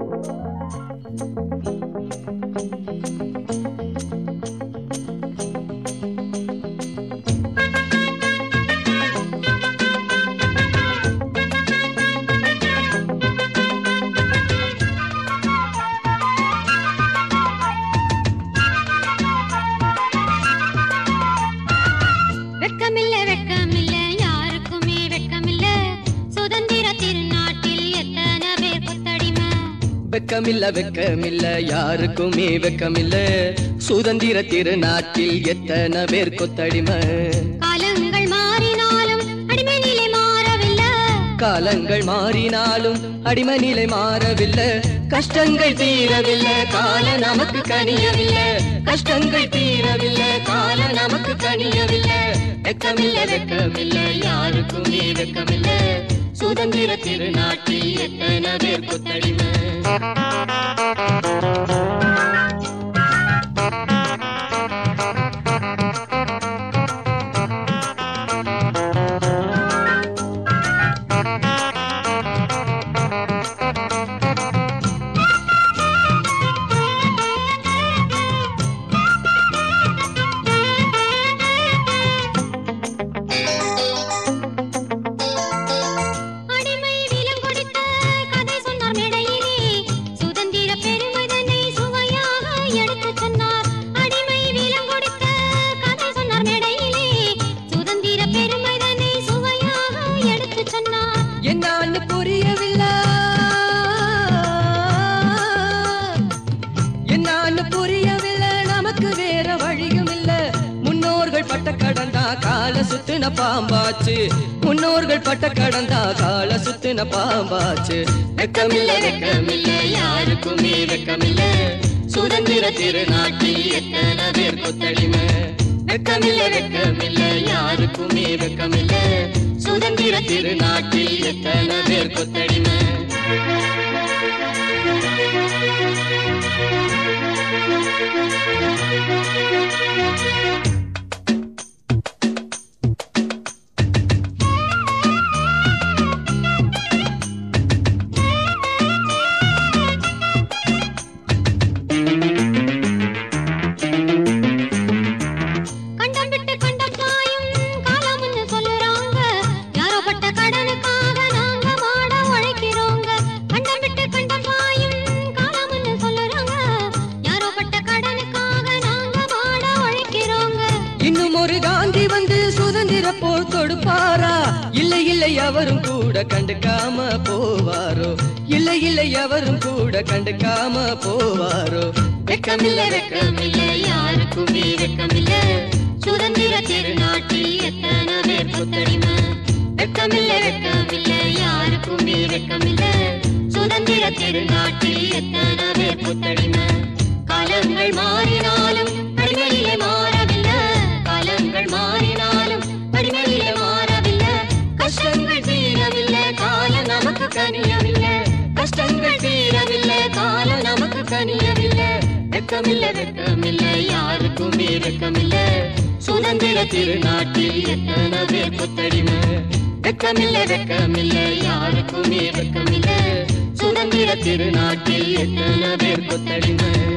வெட்கமில்ல வெட்கமில்ல யாருக்குமே வெட்கமில்ல சுதந்திர திருநாட்டில் எத்தனை பேர் கொத்தடிமை வெக்கமில்ல வெக்கமில்ல யாருக்குமே வெக்கமில்ல சுதந்திர திருநாட்டில் எத்தனை பேர் கொத்தடிமை காலங்கள் மாறினாலும் அடிமை நிலை மாறவில்லை காலங்கள் மாறினாலும் அடிமை நிலை மாறவில்லை கஷ்டங்கள் தீரவில்லை கால நமக்கு கனியவில்லை கஷ்டங்கள் தீரவில்லை கால நமக்கு கனியவில்லை வெக்கமில்ல வெக்கமில்ல யாருக்குமே வெக்கமில்ல சுதந்திர திருநாட்டில் எத்தனை பேர் கொத்தடிமை அடிமை விலம் கொடுத்த கதை சொன்னார் மேடையிலே சுதந்திர பெருமைதனை சுவையாக எடுத்துச் சொன்னார் அடிமை விலம் கொடுத்த கதை சொன்னார் மேடையிலே சுதந்திர பெருமைதனை சுவையாக எடுத்துச் சொன்னார் என்னான்னு புரியவில்லை என்னான்னு புரியவில்லை நமக்கு வேற வழியும் இல்ல முன்னோர்கள் பட்ட கடந்தா கால சுத்தின பாம்பாச்சு முன்னோர்கள் பட்ட கடந்தா கால சுத்தின பாம்பாச்சு வெக்கமில்ல வெக்கமில்ல யாருக்குமே வெக்கமில்ல சுதந்திர திருநாட்டில் எத்தனை பேர் கொத்தடிமை வெக்கமில்ல வெக்கமில்ல யாருக்குமே வெக்கமில்ல சுதந்திர திருநாட்டில் எத்தனை பேர் கொத்தடிமை கண்டம் விட்டு கண்டம் பாயும் காலம்னு சொல்லுறாங்க யாரோ பட்ட கடனுக்காக நாங்க மாட உழைக்கிறோங்க கண்டம் விட்டு கண்டம் பாயும் காலம்னு சொல்லுறாங்க யாரோ பட்ட கடனுக்காக நாங்க மாட உழைக்கிறோங்க இன்னும் ஒரு காந்தி வந்து சுதந்திர போர் தொடுப்பாரா இல்லை இல்லை அவரும் கூட கண்டுக்காம போவாரோ இல்லை இல்லை அவரும் கூட கண்டுக்காம போவாரோ வெக்கமில்ல வெக்கமில்ல யாருக்குமே வெக்கமில்ல சுதந்திர திருநாட்டில் எத்தனை பேர் கொத்தடிமை வெக்கமில்ல வெக்கமில்ல யாருக்குமே வெக்கமில்ல சுதந்திர திருநாட்டில் எத்தனை பேர் கொத்தடிமை காலங்கள் மாறினாலும் அடிமையிலே மாறவில்லை காலங்கள் மாறினாலும் அடிமையிலே மாறவில்லை கஷ்டங்கள் தீரவில்லை காலம் நமக்கு கனியவில்லை கஷ்டங்கள் தீரவில்லை காலம் நமக்கு கனியவில்லை வெக்கமில்லை வெக்கமில்லை யாருக்குமே வெக்கமில்லை சுதந்திர திருநாட்டில் எத்தனை பேர் கொத்தடிமை வெக்கமில்லை வெக்கமில்லை யாருக்குமே வெக்கமில்லை சுதந்திர திருநாட்டில் எத்தனை பேர் கொத்தடிமை